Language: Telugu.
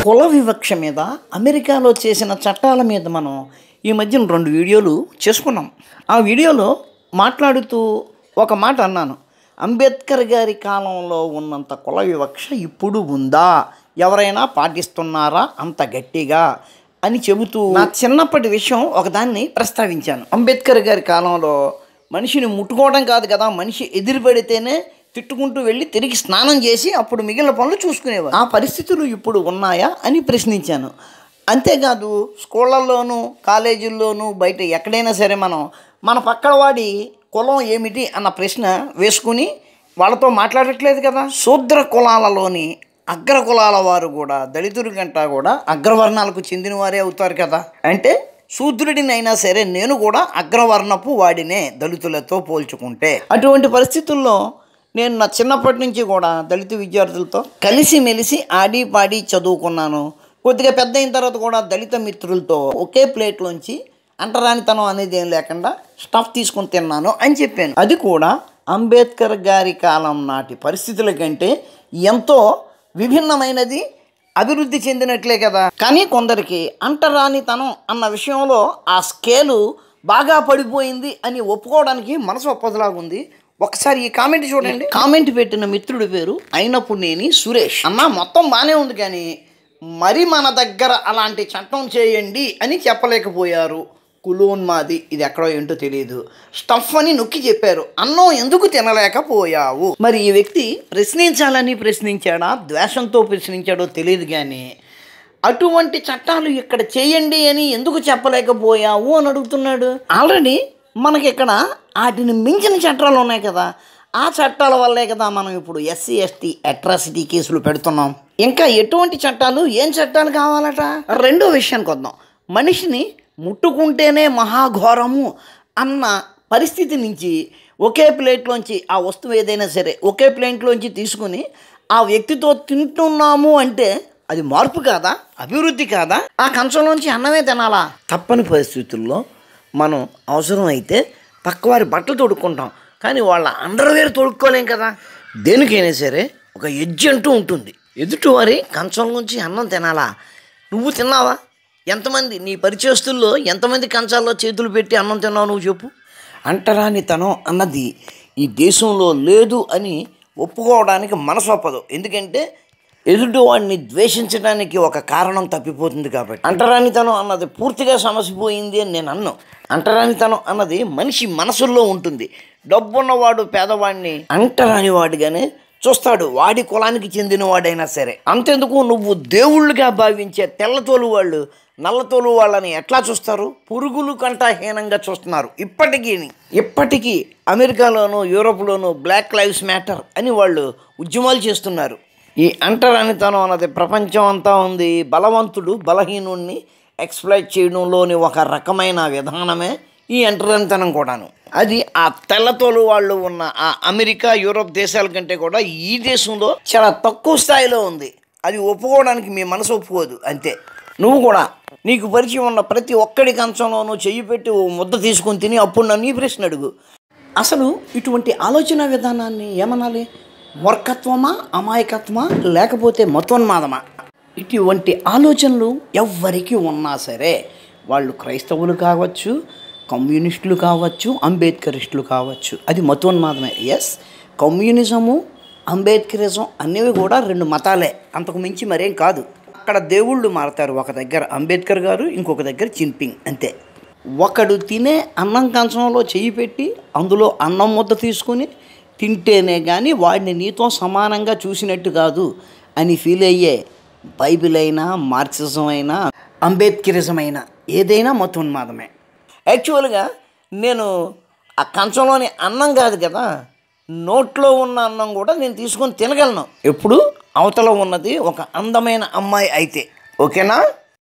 కుల వివక్ష మీద అమెరికాలో చేసిన చట్టాల మీద మనం ఈ మధ్యన రెండు వీడియోలు చేసుకున్నాం ఆ వీడియోలో మాట్లాడుతూ ఒక మాట అన్నాను అంబేద్కర్ గారి కాలంలో ఉన్నంత కుల వివక్ష ఇప్పుడు ఉందా ఎవరైనా పాటిస్తున్నారా అంత గట్టిగా అని చెబుతూ నా చిన్నప్పటి విషయం ఒకదాన్ని ప్రస్తావించాను అంబేద్కర్ గారి కాలంలో మనిషిని ముట్టుకోవడం కాదు కదా మనిషి ఎదిరిపడితేనే తిట్టుకుంటూ వెళ్ళి తిరిగి స్నానం చేసి అప్పుడు మిగిలిన పనులు చూసుకునేవారు ఆ పరిస్థితులు ఇప్పుడు ఉన్నాయా అని ప్రశ్నించాను అంతేకాదు స్కూళ్ళల్లోనూ కాలేజీల్లోనూ బయట ఎక్కడైనా సరే మనం మన పక్కన వాడి కులం ఏమిటి అన్న ప్రశ్న వేసుకుని వాళ్ళతో మాట్లాడట్లేదు కదా శూద్ర కులాలలోని అగ్ర కులాల వారు కూడా దళితుడి కంటా కూడా అగ్రవర్ణాలకు చెందిన వారే అవుతారు కదా అంటే శూద్రుడినైనా సరే నేను కూడా అగ్రవర్ణపు వాడినే దళితులతో పోల్చుకుంటే అటువంటి పరిస్థితుల్లో నేను నా చిన్నప్పటి నుంచి కూడా దళిత విద్యార్థులతో కలిసి మెలిసి ఆడి పాడి చదువుకున్నాను కొద్దిగా పెద్ద అయిన తర్వాత కూడా దళిత మిత్రులతో ఒకే ప్లేట్లోంచి అంటరానితనం అనేది ఏం లేకుండా స్టఫ్ తీసుకొని తిన్నాను అని చెప్పాను అది కూడా అంబేద్కర్ గారి కాలం నాటి పరిస్థితుల కంటే ఎంతో విభిన్నమైనది అభివృద్ధి చెందినట్లే కదా కానీ కొందరికి అంటరానితనం అన్న విషయంలో ఆ స్కేలు బాగా పడిపోయింది అని ఒప్పుకోవడానికి మనసు ఒప్పదలాగుంది ఒకసారి ఈ కామెంట్ చూడండి కామెంట్ పెట్టిన మిత్రుడి పేరు అయినప్పుడేని సురేష్ అన్న మొత్తం బాగానే ఉంది కానీ మరి మన దగ్గర అలాంటి చట్టం చేయండి అని చెప్పలేకపోయారు కులోన్మాది ఇది ఎక్కడో ఏంటో తెలియదు స్టఫ్ అని నొక్కి చెప్పారు అన్నం ఎందుకు తినలేకపోయావు మరి ఈ వ్యక్తి ప్రశ్నించాలని ప్రశ్నించాడా ద్వేషంతో ప్రశ్నించాడో తెలియదు కానీ అటువంటి చట్టాలు ఇక్కడ చేయండి అని ఎందుకు చెప్పలేకపోయావు అని అడుగుతున్నాడు ఆల్రెడీ మనకి ఇక్కడ వాటిని మించిన చట్టాలు ఉన్నాయి కదా ఆ చట్టాల వల్లే కదా మనం ఇప్పుడు ఎస్సీ ఎస్టీ అట్రాసిటీ కేసులు పెడుతున్నాం ఇంకా ఎటువంటి చట్టాలు ఏం చట్టాలు కావాలట రెండో విషయానికి వద్దాం మనిషిని ముట్టుకుంటేనే మహాఘోరము అన్న పరిస్థితి నుంచి ఒకే ప్లేట్లోంచి ఆ వస్తువు ఏదైనా సరే ఒకే ప్లేట్లోంచి తీసుకుని ఆ వ్యక్తితో తింటున్నాము అంటే అది మార్పు కాదా అభివృద్ధి కాదా ఆ కంచంలోంచి అన్నమే తినాలా తప్పని పరిస్థితుల్లో మనం అవసరం అయితే పక్కవారి బట్టలు తొడుక్కుంటాం కానీ వాళ్ళ అండర్వేర్ తొడుక్కోలేం కదా దేనికైనా సరే ఒక ఎడ్జ్ అంటూ ఉంటుంది ఎదుటివారి కంచం నుంచి అన్నం తినాలా నువ్వు తిన్నావా ఎంతమంది నీ పరిచయస్తుల్లో ఎంతమంది కంచాల్లో చేతులు పెట్టి అన్నం తిన్నావు నువ్వు చెప్పు అంటరానితనం అన్నది ఈ దేశంలో లేదు అని ఒప్పుకోవడానికి మనసు ఒప్పదు ఎందుకంటే ఎదుటివాడిని ద్వేషించడానికి ఒక కారణం తప్పిపోతుంది కాబట్టి అంటరానితనం అన్నది పూర్తిగా సమసిపోయింది అని నేను అన్ను అంటరానితనం అన్నది మనిషి మనసుల్లో ఉంటుంది డబ్బున్నవాడు పేదవాడిని అంటరానివాడిగానే చూస్తాడు వాడి కులానికి చెందినవాడైనా సరే అంతెందుకు నువ్వు దేవుళ్ళుగా భావించే తెల్లతోలు వాళ్ళు నల్లతోలు వాళ్ళని ఎట్లా చూస్తారు పురుగులు కంటా హీనంగా చూస్తున్నారు ఇప్పటికీ ఇప్పటికీ అమెరికాలోను యూరోప్లోను బ్లాక్ లైవ్స్ మ్యాటర్ అని వాళ్ళు ఉద్యమాలు చేస్తున్నారు ఈ అంటరానితనం అన్నది ప్రపంచం అంతా ఉంది బలవంతుడు బలహీనుణ్ణి ఎక్స్ప్లైట్ చేయడంలోని ఒక రకమైన విధానమే ఈ అంటరానితనం కూడాను అది ఆ తెల్లతోలు వాళ్ళు ఉన్న ఆ అమెరికా యూరోప్ దేశాల కంటే కూడా ఈ దేశంలో చాలా తక్కువ స్థాయిలో ఉంది అది ఒప్పుకోవడానికి మీ మనసు ఒప్పుకోదు అంతే నువ్వు కూడా నీకు పరిచయం ఉన్న ప్రతి ఒక్కడి కంచంలోనూ చెయ్యి పెట్టి ఓ ముద్ద తీసుకొని తిని అప్పుడు నన్ను ఈ ప్రశ్న అడుగు అసలు ఇటువంటి ఆలోచన విధానాన్ని ఏమనాలి మూర్ఖత్వమా అమాయకత్వమా లేకపోతే మతోన్మాదమా ఇటువంటి ఆలోచనలు ఎవ్వరికి ఉన్నా సరే వాళ్ళు క్రైస్తవులు కావచ్చు కమ్యూనిస్టులు కావచ్చు అంబేద్కరిస్టులు కావచ్చు అది మతోన్మాదమే ఎస్ కమ్యూనిజము అంబేద్కరిజం అనేవి కూడా రెండు మతాలే అంతకు మించి మరేం కాదు అక్కడ దేవుళ్ళు మారతారు ఒక దగ్గర అంబేద్కర్ గారు ఇంకొక దగ్గర చింపింగ్ అంతే ఒకడు తినే అన్నం కంచంలో చెయ్యి పెట్టి అందులో అన్నం ముద్ద తీసుకుని తింటేనే కానీ వాడిని నీతో సమానంగా చూసినట్టు కాదు అని ఫీల్ అయ్యే బైబిల్ అయినా మార్క్సిజం అయినా అంబేద్కరిజం అయినా ఏదైనా మతోన్మాదమే యాక్చువల్గా నేను ఆ కంచంలోని అన్నం కాదు కదా నోట్లో ఉన్న అన్నం కూడా నేను తీసుకొని తినగలను ఎప్పుడు అవతల ఉన్నది ఒక అందమైన అమ్మాయి అయితే ఓకేనా